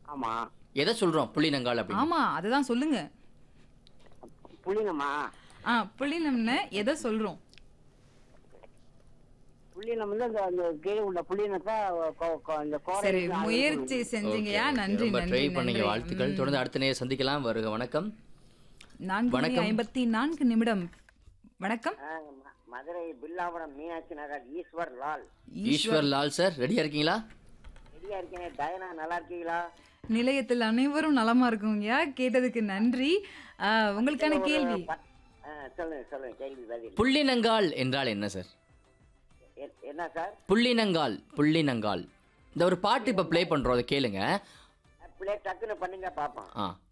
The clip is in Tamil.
ஆமா எதை சொல்றோம் புள்ளினங்கால் அப்படின்னு ஆமா அதுதான் சொல்லுங்க புள்ளினமா ஆ புள்ளினம்னு எதை சொல்றோம் புள்ளினம் வந்து அந்த அந்த கீழே உள்ள புள்ளினத்தை கொ- கொ- அந்த கோரை சரி வந்து அது முயற்சி செஞ்சீங்கயா Okay, okay. நன்றி ரொம்ப ட்ரை நன்றி பண்ணீங்க நன்றி வாழ்த்துக்கள் தொடர்ந்து அடுத்த நேரம் சந்திக்கலாம் வருக வணக்கம் நான்கு மணி வணக்கம். ஐம்பத்தி நான்கு நிமிடம் வணக்கம் ஆ, ம- மதுரை பில்லாவரம் மீனாட்சி நகர் ஈஸ்வர் லால் ஈஸ்வர் லால் சார் ரெடியா இருக்கீங்களா ரெடியா இருக்கேன் டயனா நல்லா இருக்கீங்களா நிலையத்தில் அனைவரும் நலமா இருக்குங்கய்யா கேட்டதுக்கு நன்றி ஆ, உங்களுக்கான கேள்வி பத்- ஆ, சொல்லுங்க சொல்லுங்க கேள்வி பதில் புள்ளினங்கால் என்றால் என்ன சார் எ- என்ன சார் புள்ளினங்கால் புள்ளினங்கால் இந்த ஒரு பாட்டு இப்ப ப்ளே பண்றோம் அதை கேளுங்க பிள்ளை டக்குன்னு பண்ணுங்க பாப்போம் ஆ